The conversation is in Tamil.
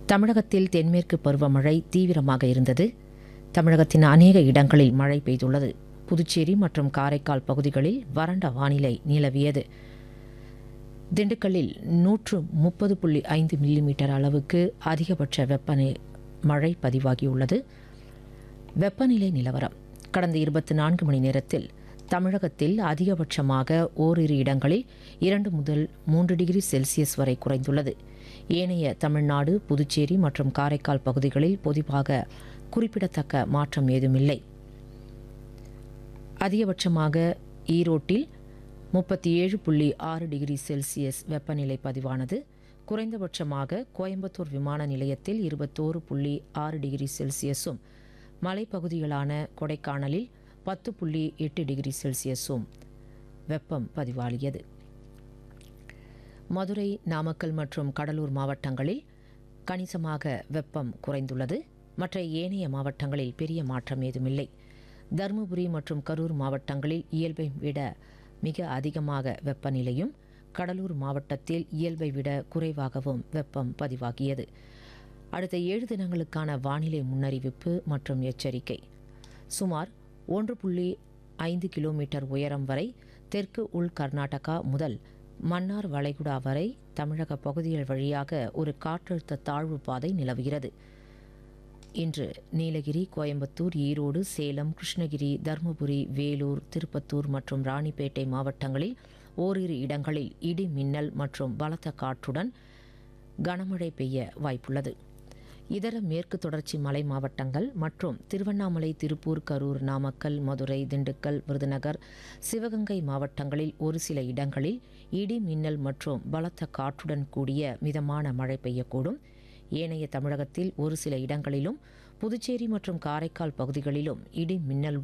தமிழகத்தில் தென்மேற்கு பருவமழை தீவிரமாக இருந்தது தமிழகத்தின் அநேக இடங்களில் மழை பெய்துள்ளது புதுச்சேரி மற்றும் காரைக்கால் பகுதிகளில் வறண்ட வானிலை நிலவியது திண்டுக்கல்லில் நூற்று முப்பது புள்ளி ஐந்து மில்லிமீட்டர் அளவுக்கு அதிகபட்ச வெப்பநிலை மழை பதிவாகியுள்ளது வெப்பநிலை நிலவரம் கடந்த இருபத்தி நான்கு மணி நேரத்தில் தமிழகத்தில் அதிகபட்சமாக ஓரிரு இடங்களில் இரண்டு முதல் மூன்று டிகிரி செல்சியஸ் வரை குறைந்துள்ளது ஏனைய தமிழ்நாடு புதுச்சேரி மற்றும் காரைக்கால் பகுதிகளில் பொதுவாக குறிப்பிடத்தக்க மாற்றம் ஏதுமில்லை அதிகபட்சமாக ஈரோட்டில் முப்பத்தி ஏழு புள்ளி ஆறு டிகிரி செல்சியஸ் வெப்பநிலை பதிவானது குறைந்தபட்சமாக கோயம்புத்தூர் விமான நிலையத்தில் இருபத்தோரு புள்ளி ஆறு டிகிரி செல்சியஸும் மலைப்பகுதிகளான கொடைக்கானலில் பத்து புள்ளி எட்டு டிகிரி செல்சியஸும் வெப்பம் பதிவாகியது மதுரை நாமக்கல் மற்றும் கடலூர் மாவட்டங்களில் கணிசமாக வெப்பம் குறைந்துள்ளது மற்ற ஏனைய மாவட்டங்களில் பெரிய மாற்றம் ஏதுமில்லை தருமபுரி மற்றும் கரூர் மாவட்டங்களில் இயல்பை விட மிக அதிகமாக வெப்பநிலையும் கடலூர் மாவட்டத்தில் இயல்பை விட குறைவாகவும் வெப்பம் பதிவாகியது அடுத்த ஏழு தினங்களுக்கான வானிலை முன்னறிவிப்பு மற்றும் எச்சரிக்கை சுமார் ஒன்று புள்ளி ஐந்து கிலோமீட்டர் உயரம் வரை தெற்கு உள் கர்நாடகா முதல் மன்னார் வளைகுடா வரை தமிழக பகுதிகள் வழியாக ஒரு காற்றழுத்த தாழ்வு பாதை நிலவுகிறது இன்று நீலகிரி கோயம்புத்தூர் ஈரோடு சேலம் கிருஷ்ணகிரி தருமபுரி வேலூர் திருப்பத்தூர் மற்றும் ராணிப்பேட்டை மாவட்டங்களில் ஓரிரு இடங்களில் இடி மின்னல் மற்றும் பலத்த காற்றுடன் கனமழை பெய்ய வாய்ப்புள்ளது இதர மேற்கு தொடர்ச்சி மலை மாவட்டங்கள் மற்றும் திருவண்ணாமலை திருப்பூர் கரூர் நாமக்கல் மதுரை திண்டுக்கல் விருதுநகர் சிவகங்கை மாவட்டங்களில் ஒரு சில இடங்களில் இடி மின்னல் மற்றும் பலத்த காற்றுடன் கூடிய மிதமான மழை பெய்யக்கூடும் ஏனைய தமிழகத்தில் ஒரு சில இடங்களிலும் புதுச்சேரி மற்றும் காரைக்கால் பகுதிகளிலும் இடி மின்னலுடன்